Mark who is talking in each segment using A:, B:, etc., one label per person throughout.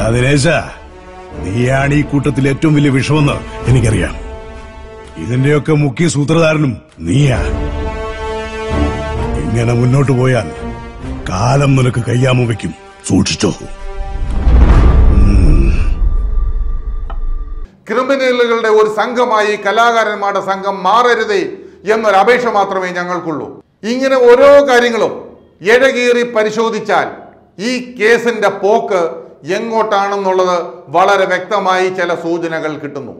A: ദിനേശ നീയാണ് ഈ കൂട്ടത്തിൽ ഏറ്റവും വലിയ വിഷമെന്ന് എനിക്കറിയാം ഇതിന്റെയൊക്കെ മുഖ്യ സൂത്രധാരനും നീയാ ഇങ്ങനെ മുന്നോട്ട് പോയാൽ കാലം നിനക്ക് കയ്യാമ വയ്ക്കും സൂക്ഷിച്ചോ
B: ക്രിമിനലുകളുടെ ഒരു സംഘമായി കലാകാരന്മാരുടെ സംഘം മാറരുതേ എന്നൊരു അപേക്ഷ മാത്രമേ ഞങ്ങൾക്കുള്ളൂ ഇങ്ങനെ ഓരോ കാര്യങ്ങളും ഇഴകീറി പരിശോധിച്ചാൽ ഈ കേസിന്റെ പോക്ക് എങ്ങോട്ടാണെന്നുള്ളത് വളരെ വ്യക്തമായി ചില സൂചനകൾ കിട്ടുന്നു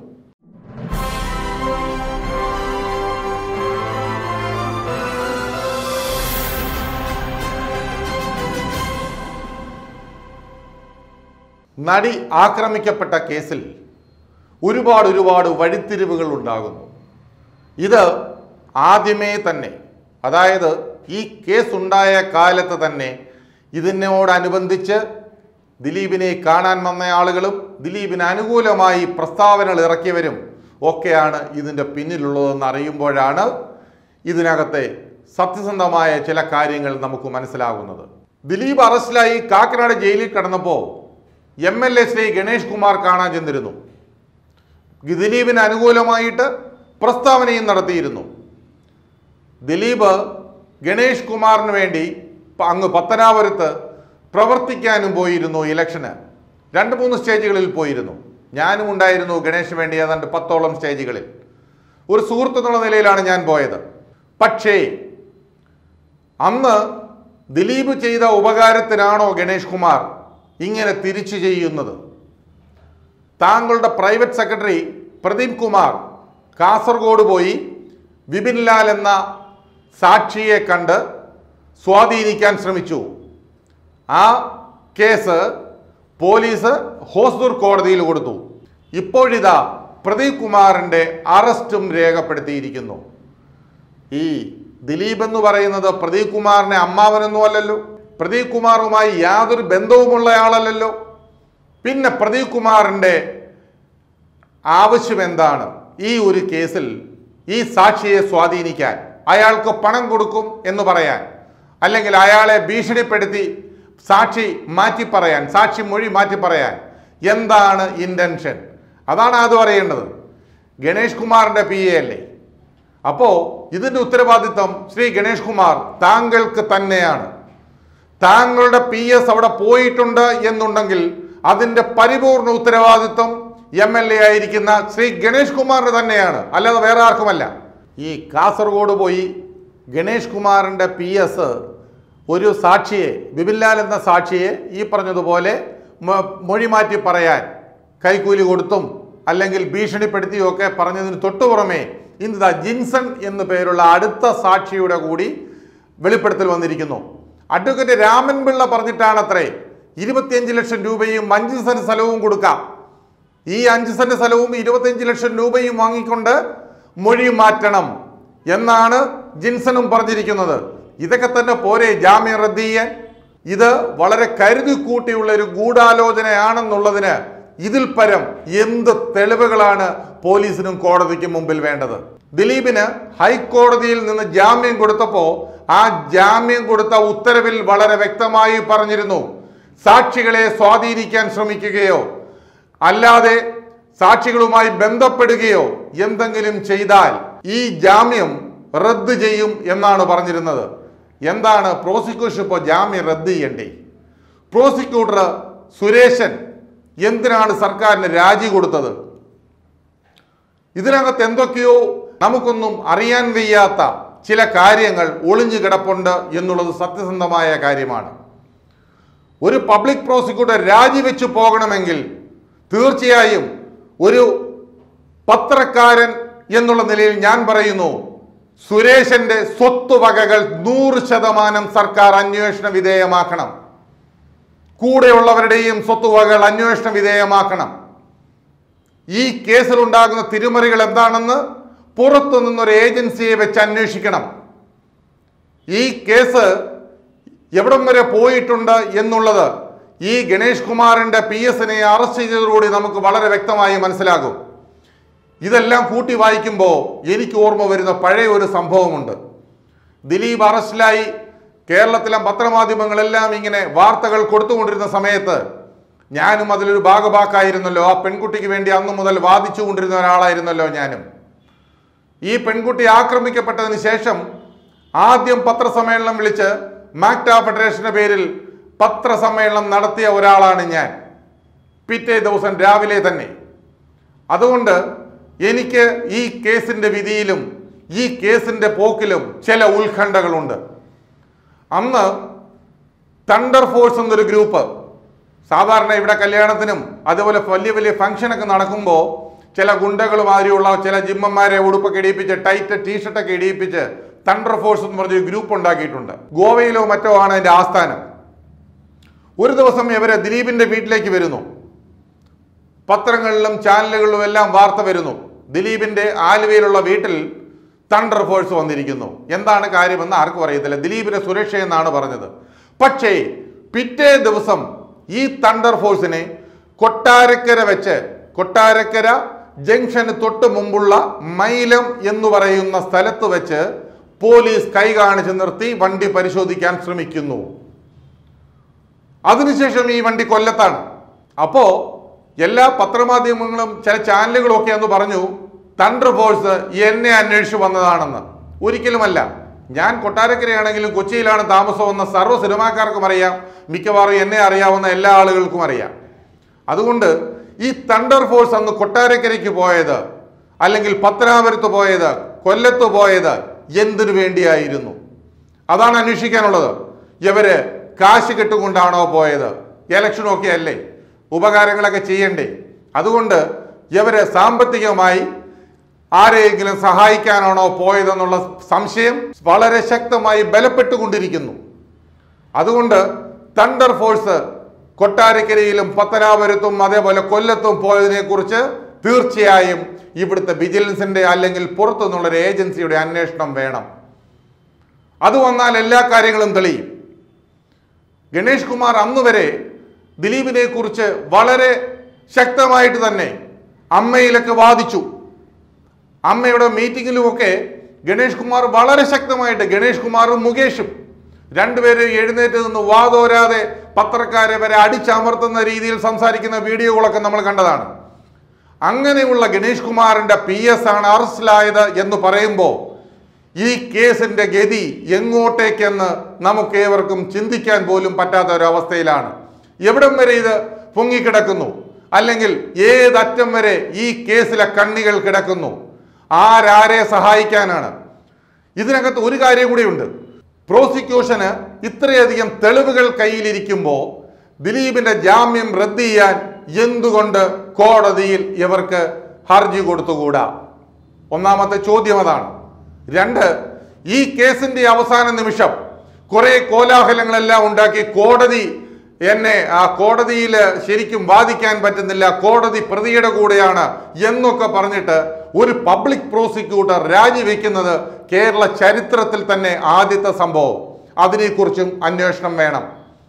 B: നടി ആക്രമിക്കപ്പെട്ട കേസിൽ ഒരുപാട് ഒരുപാട് വഴിത്തിരിവുകൾ ഉണ്ടാകുന്നു ഇത് ആദ്യമേ തന്നെ അതായത് ഈ കേസ് ഉണ്ടായ കാലത്ത് തന്നെ ഇതിനോടനുബന്ധിച്ച് ദിലീപിനെ കാണാൻ വന്ന ആളുകളും ദിലീപിന് അനുകൂലമായി പ്രസ്താവനകൾ ഇറക്കിയവരും ഒക്കെയാണ് ഇതിൻ്റെ പിന്നിലുള്ളതെന്ന് അറിയുമ്പോഴാണ് ഇതിനകത്തെ സത്യസന്ധമായ ചില കാര്യങ്ങൾ നമുക്ക് മനസ്സിലാകുന്നത് ദിലീപ് അറസ്റ്റിലായി കാക്കനാട് ജയിലിൽ കിടന്നപ്പോൾ M L A Sri Ganesh Kumar കാണാൻ ചെന്നിരുന്നു ദിലീപിന് അനുകൂലമായിട്ട് പ്രസ്താവനയും നടത്തിയിരുന്നു ദിലീപ് ഗണേഷ് കുമാറിന് വേണ്ടി പ- അങ്ങ് പത്തനാപുരത്ത് പ്രവർത്തിക്കാനും പോയിരുന്നു ഇലക്ഷന് രണ്ട് മൂന്ന് സ്റ്റേജുകളിൽ പോയിരുന്നു ഞാനും ഉണ്ടായിരുന്നു ഗണേഷിന് വേണ്ടി ഏതാണ്ട് പത്തോളം സ്റ്റേജുകളിൽ ഒരു സുഹൃത്ത് എന്നുള്ള നിലയിലാണ് ഞാൻ പോയത് പക്ഷേ അന്ന് ദിലീപ് ചെയ്ത ഉപകാരത്തിനാണോ ഗണേഷ് കുമാർ ഇങ്ങനെ തിരിച്ചു ചെയ്യുന്നത് താങ്കളുടെ പ്രൈവറ്റ് സെക്രട്ടറി പ്രദീപ് കുമാർ കാസർഗോഡ് പോയി വിപിൻ ലാൽ എന്ന സാക്ഷിയെ കണ്ട് സ്വാധീനിക്കാൻ ശ്രമിച്ചു ആ കേസ് പോലീസ് ഹോസ്ദൂർ കോടതിയിൽ കൊടുത്തു ഇപ്പോഴിതാ പ്രദീപ് കുമാറിൻ്റെ അറസ്റ്റും രേഖപ്പെടുത്തിയിരിക്കുന്നു ഈ ദിലീപ് എന്ന് പറയുന്നത് പ്രദീപ് കുമാറിനെ അമ്മാവനൊന്നും അല്ലല്ലോ പ്രദീപ് കുമാറുമായി യാതൊരു ബന്ധവുമുള്ള ആളല്ലല്ലോ പിന്നെ പ്രദീപ് കുമാറിൻ്റെ ആവശ്യം എന്താണ് ഈ ഒരു കേസിൽ ഈ സാക്ഷിയെ സ്വാധീനിക്കാൻ അയാൾക്ക് പണം കൊടുക്കും എന്ന് പറയാൻ അല്ലെങ്കിൽ അയാളെ ഭീഷണിപ്പെടുത്തി സാക്ഷി മാറ്റി പറയാൻ സാക്ഷി മൊഴി മാറ്റി പറയാൻ എന്താണ് ഇൻറ്റൻഷൻ അതാണ് അത് അറിയേണ്ടത് ഗണേഷ് കുമാറിൻ്റെ പി എ അല്ലേ അപ്പോൾ ഇതിൻ്റെ ഉത്തരവാദിത്വം ശ്രീ ഗണേഷ് കുമാർ താങ്കൾക്ക് തന്നെയാണ് താങ്കളുടെ പി എസ് അവിടെ പോയിട്ടുണ്ട് എന്നുണ്ടെങ്കിൽ അതിന്റെ പരിപൂർണ ഉത്തരവാദിത്വം എം എൽ എ ആയിരിക്കുന്ന ശ്രീ ഗണേഷ് കുമാറിന് തന്നെയാണ് അല്ലാതെ വേറെ ആർക്കുമല്ല ഈ കാസർഗോഡ് പോയി ഗണേഷ് കുമാറിന്റെ പി എസ് ഒരു സാക്ഷിയെ ബിബിൻലാൽ എന്ന സാക്ഷിയെ ഈ പറഞ്ഞതുപോലെ മൊ- മൊഴി മാറ്റി പറയാൻ കൈക്കൂലി കൊടുത്തും അല്ലെങ്കിൽ ഭീഷണിപ്പെടുത്തിയും ഒക്കെ പറഞ്ഞതിന് തൊട്ടു പുറമെ ഇന്ന് ജിൻസൺ എന്നു പേരുള്ള അടുത്ത സാക്ഷിയുടെ കൂടി വെളിപ്പെടുത്തൽ വന്നിരിക്കുന്നു അഡ്വക്കേറ്റ് രാമൻപിള്ള പറഞ്ഞിട്ടാണത്രേ ഇരുപത്തിയഞ്ച് ലക്ഷം രൂപയും അഞ്ച് സെന്റ് സ്ഥലവും കൊടുക്കാം ഈ അഞ്ച് സെന്റ് സ്ഥലവും ഇരുപത്തിയഞ്ച് ലക്ഷം രൂപയും വാങ്ങിക്കൊണ്ട് മൊഴി മാറ്റണം എന്നാണ് ജിൻസണും പറഞ്ഞിരിക്കുന്നത് ഇതൊക്കെ തന്നെ പോരെ ജാമ്യം റദ്ദ് ചെയ്യാൻ ഇത് വളരെ കരുതി കൂട്ടിയുള്ള ഒരു ഗൂഢാലോചനയാണെന്നുള്ളതിന് ഇതിൽ പരം എന്ത് തെളിവുകളാണ് പോലീസിനും കോടതിക്കും മുമ്പിൽ വേണ്ടത് ദിലീപിന് ഹൈക്കോടതിയിൽ നിന്ന് ജാമ്യം കൊടുത്തപ്പോൾ ആ ജാമ്യം കൊടുത്ത ഉത്തരവിൽ വളരെ വ്യക്തമായി പറഞ്ഞിരുന്നു സാക്ഷികളെ സ്വാധീനിക്കാൻ ശ്രമിക്കുകയോ അല്ലാതെ സാക്ഷികളുമായി ബന്ധപ്പെടുകയോ എന്തെങ്കിലും ചെയ്താൽ ഈ ജാമ്യം റദ്ദ് ചെയ്യും എന്നാണ് പറഞ്ഞിരുന്നത് എന്താണ് പ്രോസിക്യൂഷൻ ഇപ്പോൾ ജാമ്യം റദ്ദ് ചെയ്യണ്ടേ പ്രോസിക്യൂട്ടർ സുരേശൻ എന്തിനാണ് സർക്കാരിന് രാജി കൊടുത്തത് ഇതിനകത്ത് എന്തൊക്കെയോ നമുക്കൊന്നും അറിയാൻ വയ്യാത്ത ചില കാര്യങ്ങൾ ഒളിഞ്ഞു കിടപ്പുണ്ട് എന്നുള്ളത് സത്യസന്ധമായ കാര്യമാണ് ഒരു പബ്ലിക് പ്രോസിക്യൂട്ടർ രാജിവെച്ച് പോകണമെങ്കിൽ തീർച്ചയായും ഒരു പത്രക്കാരൻ എന്നുള്ള നിലയിൽ ഞാൻ പറയുന്നു സുരേഷന്റെ സ്വത്തുവകകൾ നൂറ് ശതമാനം സർക്കാർ അന്വേഷണ വിധേയമാക്കണം കൂടെയുള്ളവരുടെയും സ്വത്തുവകകൾ അന്വേഷണ വിധേയമാക്കണം ഈ കേസിലുണ്ടാകുന്ന തിരിമറികൾ എന്താണെന്ന് പുറത്തു നിന്നൊരു ഏജൻസിയെ വെച്ച് അന്വേഷിക്കണം ഈ കേസ് എവിടം വരെ പോയിട്ടുണ്ട് എന്നുള്ളത് ഈ ഗണേഷ് കുമാറിന്റെ പി എസിനെ അറസ്റ്റ് ചെയ്തതോടുകൂടി നമുക്ക് വളരെ വ്യക്തമായി മനസ്സിലാകും ഇതെല്ലാം കൂട്ടി വായിക്കുമ്പോൾ എനിക്ക് ഓർമ്മ വരുന്ന പഴയ ഒരു സംഭവമുണ്ട് ദിലീപ് അറസ്റ്റിലായി കേരളത്തിലെ പത്രമാധ്യമങ്ങളെല്ലാം ഇങ്ങനെ വാർത്തകൾ കൊടുത്തുകൊണ്ടിരുന്ന സമയത്ത് ഞാനും അതിലൊരു ഭാഗഭാക്കായിരുന്നല്ലോ ആ പെൺകുട്ടിക്ക് വേണ്ടി അന്നു മുതൽ വാദിച്ചു കൊണ്ടിരുന്ന ഒരാളായിരുന്നല്ലോ ഞാനും ഈ പെൺകുട്ടി ആക്രമിക്കപ്പെട്ടതിന് ശേഷം ആദ്യം പത്രസമ്മേളനം വിളിച്ച് മാക്ട ഫെഡറേഷന്റെ പേരിൽ പത്രസമ്മേളനം നടത്തിയ ഒരാളാണ് ഞാൻ പിറ്റേ ദിവസം രാവിലെ തന്നെ അതുകൊണ്ട് എനിക്ക് ഈ കേസിന്റെ വിധിയിലും ഈ കേസിന്റെ പോക്കിലും ചില ഉത്കണ്ഠകളുണ്ട് അന്ന് തണ്ടർ ഫോഴ്സ് എന്നൊരു ഗ്രൂപ്പ് സാധാരണ ഇവിടെ കല്യാണത്തിനും അതുപോലെ വലിയ വലിയ ഫംഗ്ഷനൊക്കെ നടക്കുമ്പോൾ ചില ഗുണ്ടകൾ മാതിരിയുള്ള ചില ജിമ്മന്മാരെ ഉടുപ്പൊക്കെ ഇടിയിപ്പിച്ച് ടൈറ്റ് ടീഷർട്ടൊക്കെ ഇടിയിപ്പിച്ച് തണ്ടർ ഫോഴ്സ് എന്ന് പറഞ്ഞൊരു ഗ്രൂപ്പ് ഉണ്ടാക്കിയിട്ടുണ്ട് ഗോവയിലോ മറ്റോ ആണ് അതിൻ്റെ ആസ്ഥാനം ഒരു ദിവസം ഇവര് ദിലീപിന്റെ വീട്ടിലേക്ക് വരുന്നു പത്രങ്ങളിലും ചാനലുകളിലും എല്ലാം വാർത്ത വരുന്നു ദിലീപിന്റെ ആലുവയിലുള്ള വീട്ടിൽ തണ്ടർ ഫോഴ്സ് വന്നിരിക്കുന്നു എന്താണ് കാര്യമെന്ന് ആർക്കും അറിയത്തില്ല ദിലീപിന്റെ സുരക്ഷ എന്നാണ് പറഞ്ഞത് പക്ഷേ പിറ്റേ ദിവസം ഈ തണ്ടർ ഫോഴ്സിനെ കൊട്ടാരക്കര വെച്ച് കൊട്ടാരക്കര ജംഗ്ഷന് തൊട്ട് മുമ്പുള്ള മൈലം എന്ന് പറയുന്ന സ്ഥലത്ത് വെച്ച് പോലീസ് കൈ കാണിച്ച് നിർത്തി വണ്ടി പരിശോധിക്കാൻ ശ്രമിക്കുന്നു അതിനുശേഷം ഈ വണ്ടി കൊല്ലത്താണ് അപ്പോ എല്ലാ പത്രമാധ്യമങ്ങളും ചില ചാനലുകളും ഒക്കെ എന്ന് പറഞ്ഞു തണ്ടർ ഫോഴ്സ് എന്നെ അന്വേഷിച്ച് വന്നതാണെന്ന് ഒരിക്കലുമല്ല ഞാൻ കൊട്ടാരക്കരയാണെങ്കിലും കൊച്ചിയിലാണ് താമസമെന്ന സർവ്വ സിനിമാക്കാർക്കും അറിയാം മിക്കവാറും എന്നെ അറിയാവുന്ന എല്ലാ ആളുകൾക്കും അറിയാം അതുകൊണ്ട് ഈ തണ്ടർ ഫോഴ്സ് അന്ന് കൊട്ടാരക്കരയ്ക്ക് പോയത് അല്ലെങ്കിൽ പത്തനാപുരത്ത് പോയത് കൊല്ലത്ത് പോയത് എന്തിനു വേണ്ടിയായിരുന്നു അതാണ് അന്വേഷിക്കാനുള്ളത് ഇവര് കാശ് കെട്ടുകൊണ്ടാണോ പോയത് ഇലക്ഷനൊക്കെ അല്ലേ ഉപകാരങ്ങളൊക്കെ ചെയ്യണ്ടേ അതുകൊണ്ട് ഇവര് സാമ്പത്തികമായി ആരെയെങ്കിലും സഹായിക്കാനാണോ പോയതെന്നുള്ള സംശയം വളരെ ശക്തമായി ബലപ്പെട്ടുകൊണ്ടിരിക്കുന്നു അതുകൊണ്ട് തണ്ടർ ഫോഴ്സ് കൊട്ടാരക്കരയിലും പത്തനാപുരത്തും അതേപോലെ കൊല്ലത്തും പോയതിനെ കുറിച്ച് തീർച്ചയായും ഇവിടുത്തെ വിജിലൻസിന്റെ അല്ലെങ്കിൽ പുറത്തുനിന്നുള്ളൊരു ഏജൻസിയുടെ അന്വേഷണം വേണം അത് വന്നാൽ എല്ലാ കാര്യങ്ങളും തെളിയും ഗണേഷ് കുമാർ അന്ന് വരെ ദിലീപിനെ കുറിച്ച് വളരെ ശക്തമായിട്ട് തന്നെ അമ്മയിലൊക്കെ വാദിച്ചു അമ്മയുടെ മീറ്റിങ്ങിലുമൊക്കെ ഗണേഷ് കുമാർ വളരെ ശക്തമായിട്ട് ഗണേഷ് കുമാറും മുകേഷും രണ്ടുപേരും എഴുന്നേറ്റ് നിന്ന് വാതോരാതെ പത്രക്കാരെ വരെ അടിച്ചമർത്തുന്ന രീതിയിൽ സംസാരിക്കുന്ന വീഡിയോകളൊക്കെ നമ്മൾ കണ്ടതാണ് അങ്ങനെയുള്ള ഗണേഷ് കുമാറിന്റെ പി എസ് ആണ് അറസ്റ്റിലായത് എന്ന് പറയുമ്പോൾ ഈ കേസിന്റെ ഗതി എങ്ങോട്ടേക്കെന്ന് നമുക്ക് ഏവർക്കും ചിന്തിക്കാൻ പോലും പറ്റാത്ത ഒരു അവസ്ഥയിലാണ് എവിടം വരെ ഇത് പൊങ്ങിക്കിടക്കുന്നു അല്ലെങ്കിൽ ഏതറ്റം വരെ ഈ കേസിലെ കണ്ണികൾ കിടക്കുന്നു ആരാരെ സഹായിക്കാനാണ് ഇതിനകത്ത് ഒരു കാര്യം കൂടിയുണ്ട് പ്രോസിക്യൂഷന് ഇത്രയധികം തെളിവുകൾ കയ്യിലിരിക്കുമ്പോൾ ദിലീപിന്റെ ജാമ്യം റദ്ദ് ചെയ്യാൻ എന്തുകൊണ്ട് കോടതിയിൽ ഇവർക്ക് ഹർജി കൊടുത്തുകൂടാ ഒന്നാമത്തെ ചോദ്യം അതാണ് രണ്ട് ഈ കേസിന്റെ അവസാന നിമിഷം കുറെ കോലാഹലങ്ങളെല്ലാം ഉണ്ടാക്കി കോടതി എന്നെ ആ കോടതിയിൽ ശരിക്കും വാദിക്കാൻ പറ്റുന്നില്ല കോടതി പ്രതിയുടെ കൂടെയാണ് എന്നൊക്കെ പറഞ്ഞിട്ട് ഒരു പബ്ലിക് പ്രോസിക്യൂട്ടർ രാജിവെക്കുന്നത് കേരള ചരിത്രത്തിൽ തന്നെ ആദ്യത്തെ സംഭവം അതിനെക്കുറിച്ചും അന്വേഷണം വേണം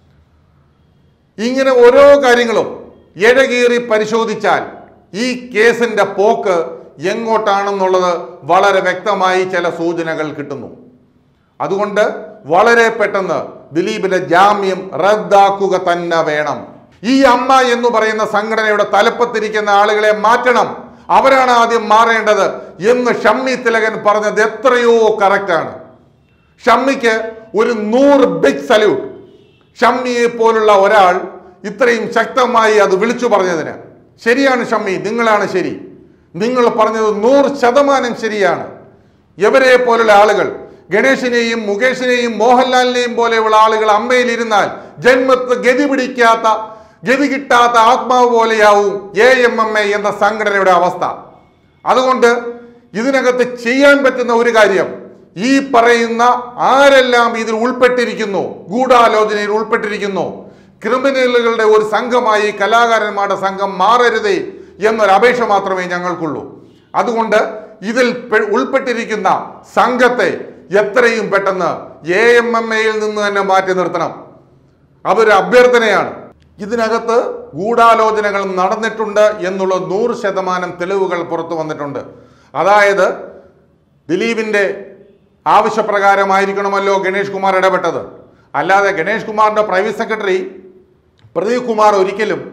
B: ഇങ്ങനെ ഓരോ കാര്യങ്ങളും ഇഴകീറി പരിശോധിച്ചാൽ ഈ കേസിന്റെ പോക്ക് എങ്ങോട്ടാണെന്നുള്ളത് വളരെ വ്യക്തമായി ചില സൂചനകൾ കിട്ടുന്നു അതുകൊണ്ട് വളരെ പെട്ടെന്ന് ദിലീപിന്റെ ജാമ്യം റദ്ദാക്കുക തന്നെ വേണം ഈ അമ്മ എന്ന് പറയുന്ന സംഘടനയുടെ തലപ്പത്തിരിക്കുന്ന ആളുകളെ മാറ്റണം അവരാണ് ആദ്യം മാറേണ്ടത് എന്ന് ഷമ്മി തിലകൻ പറഞ്ഞത് എത്രയോ കറക്റ്റാണ് ഷമ്മിക്ക് ഒരു നൂറ് ബിഗ് സല്യൂട്ട് ഷമ്മിയെ പോലുള്ള ഒരാൾ ഇത്രയും ശക്തമായി അത് വിളിച്ചു പറഞ്ഞതിന് ശരിയാണ് ഷമ്മി നിങ്ങളാണ് ശരി നിങ്ങൾ പറഞ്ഞത് നൂറ് ശതമാനം ശരിയാണ് ഇവരെ പോലുള്ള ആളുകൾ ഗണേശിനെയും മുകേഷിനെയും മോഹൻലാലിനെയും പോലെയുള്ള ആളുകൾ അമ്മയിലിരുന്നാൽ ജന്മത്ത് ഗതി പിടിക്കാത്ത ഗതി കിട്ടാത്ത ആത്മാവ് പോലെയാവും എ എം എം എ എന്ന സംഘടനയുടെ അവസ്ഥ അതുകൊണ്ട് ഇതിനകത്ത് ചെയ്യാൻ പറ്റുന്ന ഒരു കാര്യം ഈ പറയുന്ന ആരെല്ലാം ഇതിൽ ഉൾപ്പെട്ടിരിക്കുന്നു ഗൂഢാലോചനയിൽ ഉൾപ്പെട്ടിരിക്കുന്നു ക്രിമിനലുകളുടെ ഒരു സംഘമായി കലാകാരന്മാരുടെ സംഘം മാറരുതേ എന്നൊരു അപേക്ഷ മാത്രമേ ഞങ്ങൾക്കുള്ളൂ അതുകൊണ്ട് ഇതിൽ പെ- ഉൾപ്പെട്ടിരിക്കുന്ന സംഘത്തെ എത്രയും പെട്ടെന്ന് എ എം എം എയിൽ നിന്ന് തന്നെ മാറ്റി നിർത്തണം അതൊരു അഭ്യർത്ഥനയാണ് ഇതിനകത്ത് ഗൂഢാലോചനകൾ നടന്നിട്ടുണ്ട് എന്നുള്ള നൂറ് ശതമാനം തെളിവുകൾ പുറത്തു വന്നിട്ടുണ്ട് അതായത് ദിലീപിന്റെ ആവശ്യപ്രകാരമായിരിക്കണമല്ലോ ഗണേഷ് കുമാർ ഇടപെട്ടത് അല്ലാതെ ഗണേഷ് കുമാറിന്റെ പ്രൈവറ്റ് സെക്രട്ടറി പ്രദീപ് കുമാർ ഒരിക്കലും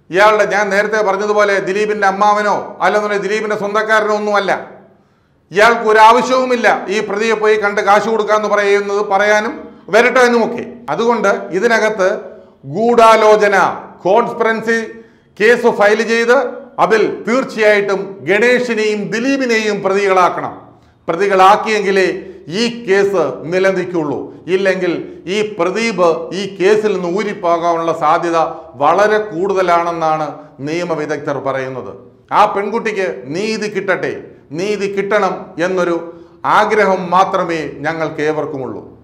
B: ഇയാളുടെ ഞാൻ നേരത്തെ പറഞ്ഞതുപോലെ ദിലീപിന്റെ അമ്മാവനോ അല്ലെന്നുണ്ടെങ്കിൽ ദിലീപിന്റെ സ്വന്തക്കാരനോ ഒന്നുമല്ല ഇയാൾക്ക് ഒരു ആവശ്യവുമില്ല ഈ പ്രതിയെ പോയി കണ്ട് കാശ് കൊടുക്കാന്ന് പറയുന്നത് പറയാനും വരട്ടെ എന്നുമൊക്കെ അതുകൊണ്ട് ഇതിനകത്ത് ഗൂഢാലോചന കോൺസ്പിറൻസി കേസ് ഫയൽ ചെയ്ത് അതിൽ തീർച്ചയായിട്ടും ഗണേഷിനെയും ദിലീപിനെയും പ്രതികളാക്കണം പ്രതികളാക്കിയെങ്കിലേ ഈ കേസ് നിലനിൽക്കുള്ളൂ ഇല്ലെങ്കിൽ ഈ പ്രദീപ് ഈ കേസിൽ നിന്ന് ഊരിപ്പോകാനുള്ള സാധ്യത വളരെ കൂടുതലാണെന്നാണ് നിയമവിദഗ്ധർ പറയുന്നത് ആ പെൺകുട്ടിക്ക് നീതി കിട്ടട്ടെ നീതി കിട്ടണം എന്നൊരു ആഗ്രഹം മാത്രമേ ഞങ്ങൾക്ക് ഏവർക്കുമുള്ളൂ